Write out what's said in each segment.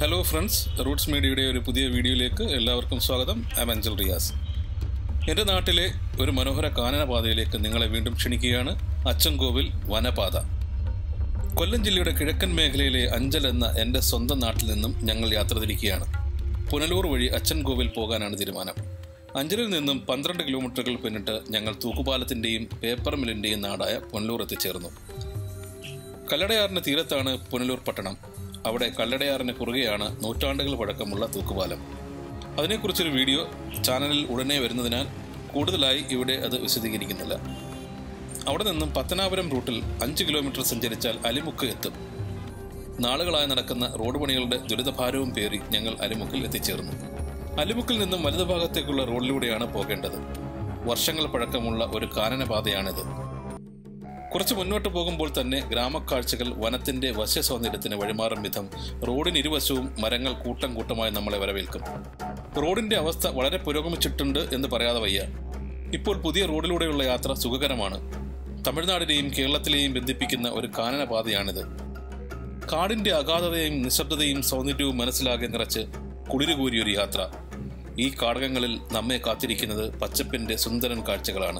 hello friends Roots മീഡിയയുടെ ഒരു പുതിയ വീഡിയോയിലേക്ക് എല്ലാവർക്കും സ്വാഗതം ഐം അഞ്ചൽ റിയാസ് എൻ്റെ നാട്ടിലെ ഒരു മനോഹര കാനനപാതയിലേക്ക് നിങ്ങളെ വീണ്ടും ക്ഷണിക്കുകയാണ് അച്ചൻകോവിൽ വനപാത കൊല്ലം ജില്ലയുടെ കിഴക്കൻ മേഖലയിലെ അഞ്ചൽ എന്ന എൻ്റെ സ്വന്തം നാട്ടിൽ നിന്നും ഞങ്ങൾ യാത്ര തിരിക്കുകയാണ് പുനലൂർ വഴി അച്ചൻകോവിൽ പോകാനാണ് തീരുമാനം അഞ്ചലിൽ നിന്നും പന്ത്രണ്ട് കിലോമീറ്ററുകൾ പിന്നിട്ട് ഞങ്ങൾ തൂക്കുപാലത്തിൻ്റെയും പേപ്പർ മില്ലിൻ്റെയും നാടായ പുനലൂർ എത്തിച്ചേർന്നു കല്ലടയാറിന് തീരത്താണ് പുനലൂർ പട്ടണം അവിടെ കല്ലടയാറിന് കുറുകെയാണ് നൂറ്റാണ്ടുകൾ പഴക്കമുള്ള തൂക്കുപാലം അതിനെക്കുറിച്ചൊരു വീഡിയോ ചാനലിൽ ഉടനെ വരുന്നതിനാൽ കൂടുതലായി ഇവിടെ അത് വിശദീകരിക്കുന്നില്ല അവിടെ നിന്നും പത്തനാപുരം റൂട്ടിൽ അഞ്ച് കിലോമീറ്റർ സഞ്ചരിച്ചാൽ അലിമുക്ക് എത്തും നാളുകളായി നടക്കുന്ന റോഡ് പണികളുടെ ദുരിതഭാരവും പേറി ഞങ്ങൾ അലിമുക്കിൽ എത്തിച്ചേർന്നു അലിമുക്കിൽ നിന്നും വലതുഭാഗത്തേക്കുള്ള റോഡിലൂടെയാണ് പോകേണ്ടത് വർഷങ്ങൾ പഴക്കമുള്ള ഒരു കാനനപാതയാണിത് കുറച്ച് മുന്നോട്ട് പോകുമ്പോൾ തന്നെ ഗ്രാമക്കാഴ്ചകൾ വനത്തിന്റെ വശ്യ സൗന്ദര്യത്തിന് വഴിമാറും വിധം റോഡിന് ഇരുവശവും മരങ്ങൾ കൂട്ടം കൂട്ടമായി നമ്മളെ വരവേൽക്കും റോഡിന്റെ അവസ്ഥ വളരെ പുരോഗമിച്ചിട്ടുണ്ട് എന്ന് പറയാതെ വയ്യ ഇപ്പോൾ പുതിയ റോഡിലൂടെയുള്ള യാത്ര സുഖകരമാണ് തമിഴ്നാടിനെയും കേരളത്തിലെയും ബന്ധിപ്പിക്കുന്ന ഒരു കാനനപാതയാണിത് കാടിന്റെ അഗാധതയും നിശബ്ദതയും സൗന്ദര്യവും മനസ്സിലാകെ നിറച്ച് കുളിരുകൂരിയൊരു യാത്ര ഈ കാടകങ്ങളിൽ നമ്മെ കാത്തിരിക്കുന്നത് പച്ചപ്പിന്റെ സുന്ദരൻ കാഴ്ചകളാണ്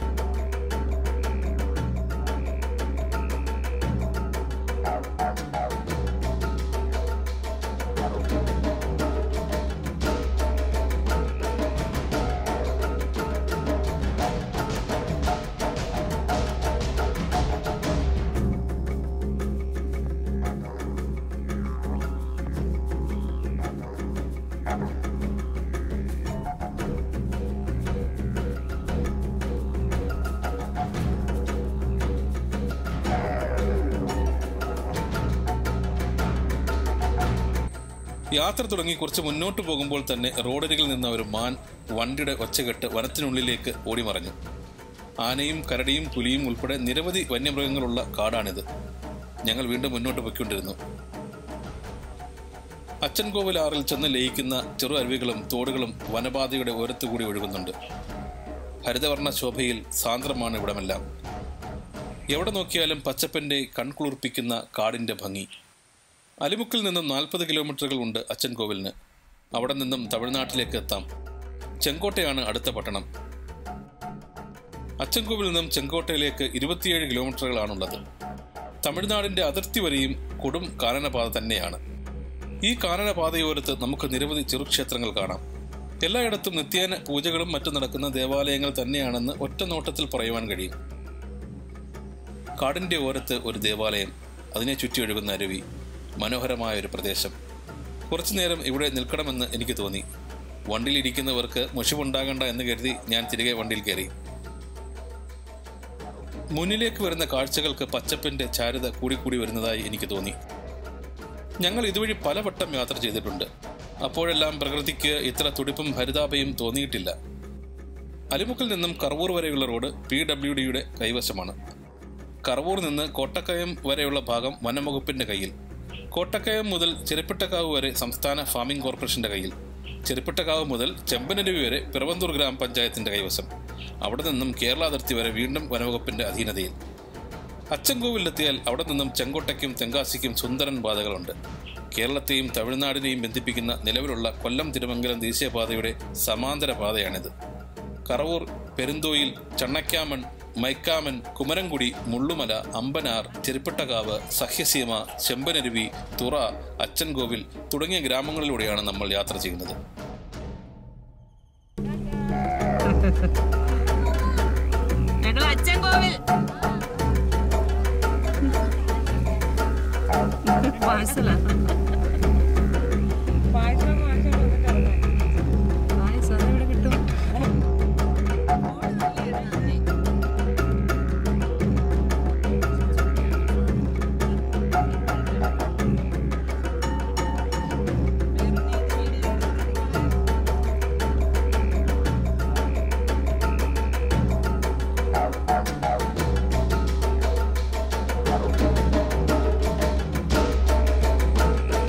യാത്ര തുടങ്ങി കുറച്ച് മുന്നോട്ട് പോകുമ്പോൾ തന്നെ റോഡരികിൽ നിന്ന ഒരു മാൻ വണ്ടിയുടെ ഒച്ചകെട്ട് വനത്തിനുള്ളിലേക്ക് ഓടിമറഞ്ഞു ആനയും കരടിയും പുലിയും ഉൾപ്പെടെ നിരവധി വന്യമൃഗങ്ങളുള്ള കാടാണിത് ഞങ്ങൾ വീണ്ടും മുന്നോട്ട് പൊയ്ക്കൊണ്ടിരുന്നു അച്ചൻകോവിൽ ആറിൽ ചെന്ന് ലയിക്കുന്ന ചെറു അരുവികളും തോടുകളും വനപാതയുടെ ഓരത്തുകൂടി ഒഴുകുന്നുണ്ട് ഹരിതവർണ്ണ ശോഭയിൽ സാന്ദ്രമാണ് ഇവിടമെല്ലാം എവിടെ നോക്കിയാലും പച്ചപ്പിന്റെ കൺകുളിർപ്പിക്കുന്ന കാടിന്റെ ഭംഗി അലിമുക്കിൽ നിന്നും നാൽപ്പത് കിലോമീറ്ററുകൾ ഉണ്ട് അച്ചൻകോവിലിന് അവിടെ നിന്നും തമിഴ്നാട്ടിലേക്ക് എത്താം ചെങ്കോട്ടയാണ് അടുത്ത പട്ടണം അച്ചൻകോവിൽ നിന്നും ചെങ്കോട്ടയിലേക്ക് ഇരുപത്തിയേഴ് കിലോമീറ്ററുകളാണുള്ളത് തമിഴ്നാടിന്റെ അതിർത്തി വരെയും കൊടും കാനനപാത തന്നെയാണ് ഈ കാനനപാതയോരത്ത് നമുക്ക് നിരവധി ചെറുക്ഷേത്രങ്ങൾ കാണാം എല്ലായിടത്തും നിത്യേന പൂജകളും മറ്റും നടക്കുന്ന ദേവാലയങ്ങൾ തന്നെയാണെന്ന് ഒറ്റ നോട്ടത്തിൽ പറയുവാൻ കഴിയും കാടിന്റെ ഓരത്ത് ഒരു ദേവാലയം അതിനെ ചുറ്റി ഒഴുകുന്ന അരുവി മനോഹരമായ ഒരു പ്രദേശം കുറച്ചു നേരം ഇവിടെ നിൽക്കണമെന്ന് എനിക്ക് തോന്നി വണ്ടിയിലിരിക്കുന്നവർക്ക് മുഷിവുണ്ടാകണ്ട എന്ന് കരുതി ഞാൻ തിരികെ വണ്ടിയിൽ കയറി മുന്നിലേക്ക് വരുന്ന കാഴ്ചകൾക്ക് പച്ചപ്പിന്റെ ചാരുത കൂടിക്കൂടി വരുന്നതായി എനിക്ക് തോന്നി ഞങ്ങൾ ഇതുവഴി പലവട്ടം യാത്ര ചെയ്തിട്ടുണ്ട് അപ്പോഴെല്ലാം പ്രകൃതിക്ക് ഇത്ര തുടിപ്പും ഹരിതാപയും തോന്നിയിട്ടില്ല അലിമുക്കിൽ നിന്നും കറവൂർ വരെയുള്ള റോഡ് പി ഡബ്ല്യു ഡിയുടെ കൈവശമാണ് കറവൂർ നിന്ന് കോട്ടക്കയം വരെയുള്ള ഭാഗം വനംവകുപ്പിന്റെ കയ്യിൽ കോട്ടക്കയം മുതൽ ചെരുപ്പിട്ടക്കാവ് വരെ സംസ്ഥാന ഫാമിംഗ് കോർപ്പറേഷന്റെ കയ്യിൽ ചെരുപ്പിട്ടക്കാവ് മുതൽ ചെമ്പനരുവി വരെ പിറവന്തൂർ ഗ്രാമപഞ്ചായത്തിന്റെ കൈവശം അവിടെ നിന്നും കേരള അതിർത്തി വരെ വീണ്ടും വനവകുപ്പിന്റെ അധീനതയിൽ അച്ചൻകോവിലെത്തിയാൽ അവിടെ നിന്നും ചെങ്കോട്ടയ്ക്കും തെങ്കാശിക്കും സുന്ദരൻ പാതകളുണ്ട് കേരളത്തെയും തമിഴ്നാടിനെയും ബന്ധിപ്പിക്കുന്ന നിലവിലുള്ള കൊല്ലം തിരുമംഗലം ദേശീയപാതയുടെ സമാന്തര പാതയാണിത് കറവൂർ പെരുന്തോയിൽ ചണ്ണക്കാമൺ മൈക്കാമൻ കുമരംകുടി മുള്ളുമല അമ്പനാർ ചെരുപ്പിട്ടകാവ് സഹ്യസീമ ചെമ്പനരുവി തുറ അച്ചൻകോവിൽ തുടങ്ങിയ ഗ്രാമങ്ങളിലൂടെയാണ് നമ്മൾ യാത്ര ചെയ്യുന്നത് ഞങ്ങൾ അച്ചൻകോവിൽ പാഴ്സലാ പായസം അതെവിടെ കിട്ടും Thank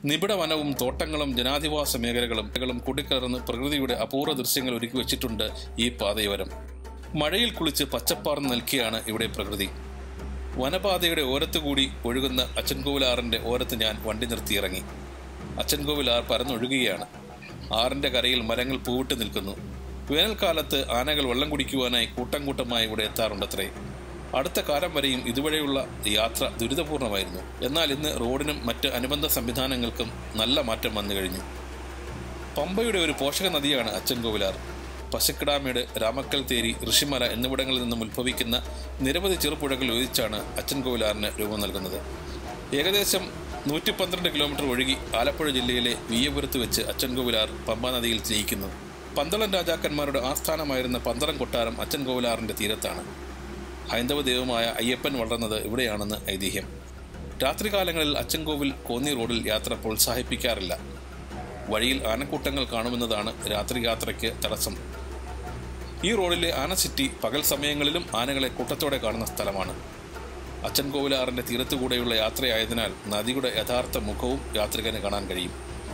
നിബിഡ വനവും തോട്ടങ്ങളും ജനാധിവാസ മേഖലകളും കളും കൂട്ടിക്കലർന്ന് പ്രകൃതിയുടെ അപൂർവ ദൃശ്യങ്ങൾ ഒരുക്കി വെച്ചിട്ടുണ്ട് ഈ പാതയോരം മഴയിൽ കുളിച്ച് പച്ചപ്പാർന്ന് നിൽക്കുകയാണ് ഇവിടെ പ്രകൃതി വനപാതയുടെ ഓരത്തുകൂടി ഒഴുകുന്ന അച്ചൻകോവിലാറിന്റെ ഓരത്ത് ഞാൻ വണ്ടി നിർത്തിയിറങ്ങി അച്ചൻകോവിലാർ പരന്നൊഴുകുകയാണ് ആറിന്റെ കരയിൽ മരങ്ങൾ പൂവിട്ട് നിൽക്കുന്നു വേനൽക്കാലത്ത് ആനകൾ വെള്ളം കുടിക്കുവാനായി കൂട്ടം കൂട്ടമായി ഇവിടെ എത്താറുണ്ടത്രേ അടുത്ത കാലം വരെയും ഇതുവഴിയുള്ള യാത്ര ദുരിതപൂർണമായിരുന്നു എന്നാൽ ഇന്ന് റോഡിനും മറ്റ് അനുബന്ധ സംവിധാനങ്ങൾക്കും നല്ല മാറ്റം വന്നു കഴിഞ്ഞു പമ്പയുടെ ഒരു പോഷക നദിയാണ് അച്ചൻകോവിലാർ പശക്കിടാമേട് രാമക്കൽ തേരി ഋഷിമല എന്നിവിടങ്ങളിൽ നിന്നും ഉത്ഭവിക്കുന്ന നിരവധി ചെറുപുഴകൾ യോജിച്ചാണ് അച്ചൻകോവിലാറിന് രൂപം നൽകുന്നത് ഏകദേശം നൂറ്റി പന്ത്രണ്ട് കിലോമീറ്റർ ഒഴുകി ആലപ്പുഴ ജില്ലയിലെ വിയ്യപുരത്ത് വെച്ച് അച്ചൻകോവിലാർ പമ്പാ നദിയിൽ ജയിക്കുന്നു പന്തളം രാജാക്കന്മാരുടെ ആസ്ഥാനമായിരുന്ന പന്തളം കൊട്ടാരം അച്ചൻകോവിലാറിന്റെ തീരത്താണ് ഹൈന്ദവ ദൈവമായ അയ്യപ്പൻ വളർന്നത് ഇവിടെയാണെന്ന് ഐതിഹ്യം രാത്രികാലങ്ങളിൽ അച്ചൻകോവിൽ കോന്നി റോഡിൽ യാത്ര പ്രോത്സാഹിപ്പിക്കാറില്ല വഴിയിൽ ആനക്കൂട്ടങ്ങൾ കാണുമെന്നതാണ് രാത്രി യാത്രയ്ക്ക് തടസ്സം ഈ റോഡിലെ ആന സിറ്റി പകൽ സമയങ്ങളിലും ആനകളെ കൂട്ടത്തോടെ കാണുന്ന സ്ഥലമാണ് അച്ചൻകോവിലാറിന്റെ തീരത്തുകൂടെയുള്ള യാത്രയായതിനാൽ നദിയുടെ യഥാർത്ഥ മുഖവും യാത്രികന് കാണാൻ കഴിയും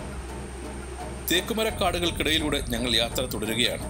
തേക്കുമരക്കാടുകൾക്കിടയിലൂടെ ഞങ്ങൾ യാത്ര തുടരുകയാണ്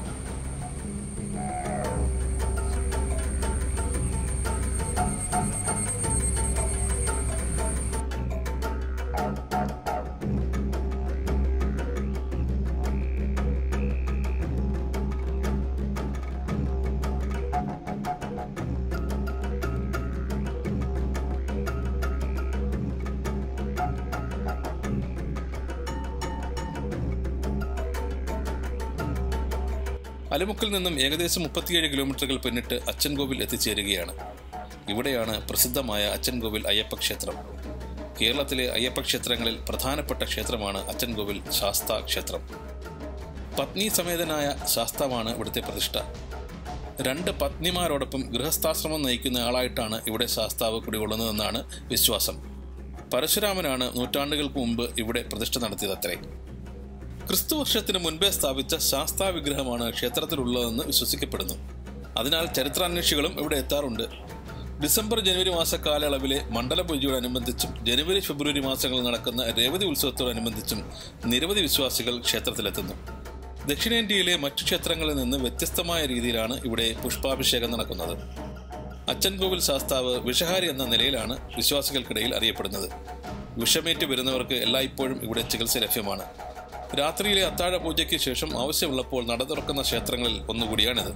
അലമുക്കിൽ നിന്നും ഏകദേശം മുപ്പത്തിയേഴ് കിലോമീറ്ററുകൾ പിന്നിട്ട് അച്ചൻകോവിൽ എത്തിച്ചേരുകയാണ് ഇവിടെയാണ് പ്രസിദ്ധമായ അച്ചൻകോവിൽ അയ്യപ്പ ക്ഷേത്രം കേരളത്തിലെ അയ്യപ്പ ക്ഷേത്രങ്ങളിൽ പ്രധാനപ്പെട്ട ക്ഷേത്രമാണ് അച്ചൻകോവിൽ ശാസ്ത ക്ഷേത്രം പത്നി സമേതനായ ശാസ്താവാണ് ഇവിടുത്തെ പ്രതിഷ്ഠ രണ്ട് പത്നിമാരോടൊപ്പം ഗൃഹസ്ഥാശ്രമം നയിക്കുന്ന ആളായിട്ടാണ് ഇവിടെ ശാസ്താവ് കുടികൊള്ളുന്നതെന്നാണ് വിശ്വാസം പരശുരാമനാണ് നൂറ്റാണ്ടുകൾക്ക് മുമ്പ് ഇവിടെ പ്രതിഷ്ഠ നടത്തിയതത്രേ ക്രിസ്തുവർഷത്തിന് മുൻപേ സ്ഥാപിച്ച ശാസ്താ വിഗ്രഹമാണ് ക്ഷേത്രത്തിലുള്ളതെന്ന് വിശ്വസിക്കപ്പെടുന്നു അതിനാൽ ചരിത്രാന്വേഷികളും ഇവിടെ എത്താറുണ്ട് ഡിസംബർ ജനുവരി മാസ കാലയളവിലെ മണ്ഡലപൂജയോടനുബന്ധിച്ചും ജനുവരി ഫെബ്രുവരി മാസങ്ങളിൽ നടക്കുന്ന രേവതി ഉത്സവത്തോടനുബന്ധിച്ചും നിരവധി വിശ്വാസികൾ ക്ഷേത്രത്തിലെത്തുന്നു ദക്ഷിണേന്ത്യയിലെ മറ്റു ക്ഷേത്രങ്ങളിൽ നിന്ന് വ്യത്യസ്തമായ രീതിയിലാണ് ഇവിടെ പുഷ്പാഭിഷേകം നടക്കുന്നത് അച്ചൻകോവിൽ ശാസ്താവ് വിഷഹാരി എന്ന നിലയിലാണ് വിശ്വാസികൾക്കിടയിൽ അറിയപ്പെടുന്നത് വിഷമേറ്റ് വരുന്നവർക്ക് എല്ലായ്പ്പോഴും ഇവിടെ ചികിത്സ ലഭ്യമാണ് രാത്രിയിലെ അത്താഴ പൂജയ്ക്ക് ശേഷം ആവശ്യമുള്ളപ്പോൾ നട തുറക്കുന്ന ക്ഷേത്രങ്ങളിൽ ഒന്നുകൂടിയാണിത്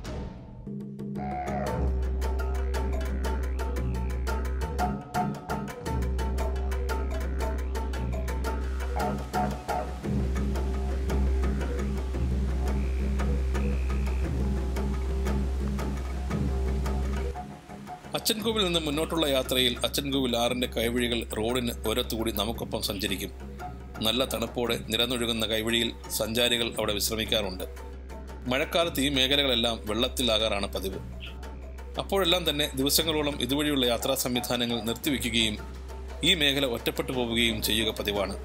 അച്ചൻകോവിൽ നിന്ന് മുന്നോട്ടുള്ള യാത്രയിൽ അച്ചൻകോവിൽ ആറിന്റെ കൈവഴികൾ റോഡിന് ഓരത്തുകൂടി നമുക്കൊപ്പം സഞ്ചരിക്കും നല്ല തണുപ്പോടെ നിരന്നൊഴുകുന്ന കൈവഴിയിൽ സഞ്ചാരികൾ അവിടെ വിശ്രമിക്കാറുണ്ട് മഴക്കാലത്ത് ഈ മേഖലകളെല്ലാം വെള്ളത്തിലാകാറാണ് പതിവ് അപ്പോഴെല്ലാം തന്നെ ദിവസങ്ങളോളം ഇതുവഴിയുള്ള യാത്രാ സംവിധാനങ്ങൾ നിർത്തിവെക്കുകയും ഈ മേഖല ഒറ്റപ്പെട്ടു പോവുകയും ചെയ്യുക പതിവാണ്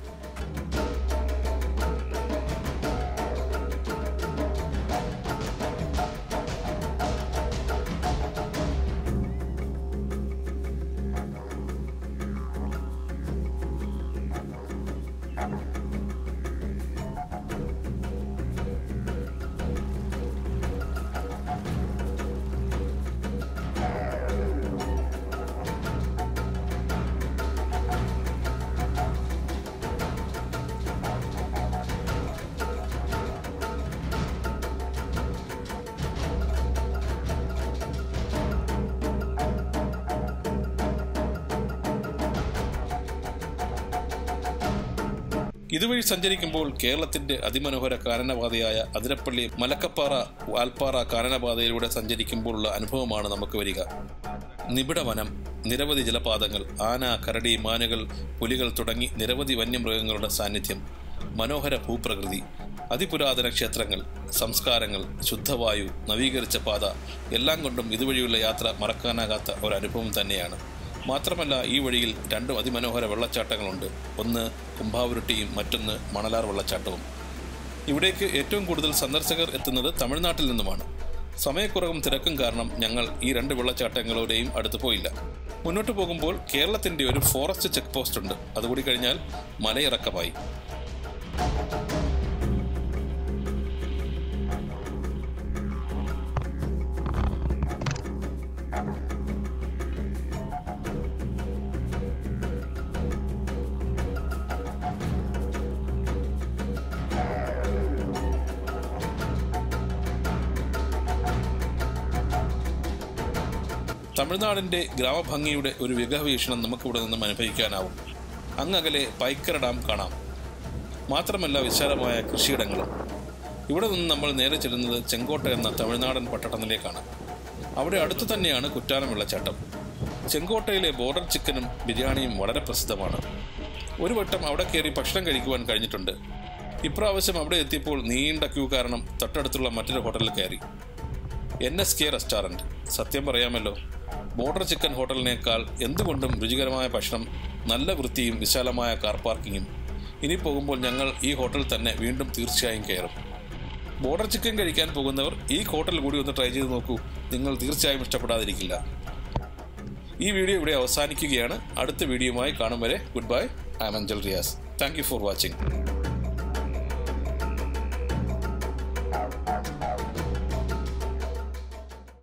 ഇതുവഴി സഞ്ചരിക്കുമ്പോൾ കേരളത്തിന്റെ അതിമനോഹര കാനനപാതയായ അതിരപ്പള്ളി മലക്കപ്പാറ വാൽപ്പാറ കാനനപാതയിലൂടെ സഞ്ചരിക്കുമ്പോഴുള്ള അനുഭവമാണ് നമുക്ക് വരിക നിബിഡ വനം നിരവധി ജലപാതങ്ങൾ ആന കരടി മാനുകൾ പുലികൾ തുടങ്ങി നിരവധി വന്യമൃഗങ്ങളുടെ സാന്നിധ്യം മനോഹര ഭൂപ്രകൃതി അതിപുരാതന ക്ഷേത്രങ്ങൾ സംസ്കാരങ്ങൾ ശുദ്ധവായു നവീകരിച്ച പാത എല്ലാം കൊണ്ടും ഇതുവഴിയുള്ള യാത്ര മറക്കാനാകാത്ത ഒരു അനുഭവം തന്നെയാണ് മാത്രമല്ല ഈ വഴിയിൽ രണ്ട് അതിമനോഹര വെള്ളച്ചാട്ടങ്ങളുണ്ട് ഒന്ന് കുംഭാവുരുട്ടിയും മറ്റൊന്ന് മണലാർ വെള്ളച്ചാട്ടവും ഇവിടേക്ക് ഏറ്റവും കൂടുതൽ സന്ദർശകർ എത്തുന്നത് തമിഴ്നാട്ടിൽ നിന്നുമാണ് സമയക്കുറവും തിരക്കും കാരണം ഞങ്ങൾ ഈ രണ്ട് വെള്ളച്ചാട്ടങ്ങളുടെയും അടുത്ത് പോയില്ല മുന്നോട്ട് പോകുമ്പോൾ കേരളത്തിൻ്റെ ഒരു ഫോറസ്റ്റ് ചെക്ക് പോസ്റ്റ് ഉണ്ട് അതുകൂടി കഴിഞ്ഞാൽ മലയിറക്കമായി തമിഴ്നാടിൻ്റെ ഗ്രാമഭംഗിയുടെ ഒരു വിഗഹവീക്ഷണം നമുക്കിവിടെ നിന്നും അനുഭവിക്കാനാവും അങ്ങകലെ പൈക്കര ഡാം കാണാം മാത്രമല്ല വിശാലമായ കൃഷിയിടങ്ങളും ഇവിടെ നിന്ന് നമ്മൾ നേരെ ചെല്ലുന്നത് ചെങ്കോട്ട എന്ന തമിഴ്നാടൻ പട്ടണത്തിലേക്കാണ് അവിടെ അടുത്തു തന്നെയാണ് കുറ്റാലം വെള്ളച്ചാട്ടം ചെങ്കോട്ടയിലെ ബോർഡർ ചിക്കനും ബിരിയാണിയും വളരെ പ്രസിദ്ധമാണ് ഒരു വട്ടം അവിടെ കയറി ഭക്ഷണം കഴിക്കുവാൻ കഴിഞ്ഞിട്ടുണ്ട് ഇപ്രാവശ്യം അവിടെ എത്തിയപ്പോൾ നീണ്ട ക്യൂ കാരണം തൊട്ടടുത്തുള്ള മറ്റൊരു ഹോട്ടലിൽ കയറി എൻ എസ് കെ റെസ്റ്റോറൻറ്റ് സത്യം പറയാമല്ലോ ബോർഡർ ചിക്കൻ ഹോട്ടലിനേക്കാൾ എന്തുകൊണ്ടും രുചികരമായ ഭക്ഷണം നല്ല വൃത്തിയും വിശാലമായ കാർ പാർക്കിങ്ങും ഇനി പോകുമ്പോൾ ഞങ്ങൾ ഈ ഹോട്ടലിൽ തന്നെ വീണ്ടും തീർച്ചയായും കയറും ബോർഡർ ചിക്കൻ കഴിക്കാൻ പോകുന്നവർ ഈ ഹോട്ടൽ കൂടി ഒന്ന് ട്രൈ ചെയ്ത് നോക്കൂ നിങ്ങൾ തീർച്ചയായും ഇഷ്ടപ്പെടാതിരിക്കില്ല ഈ വീഡിയോ ഇവിടെ അവസാനിക്കുകയാണ് അടുത്ത വീഡിയോയുമായി കാണും വരെ goodbye I'm Anchal Riyas thank you for watching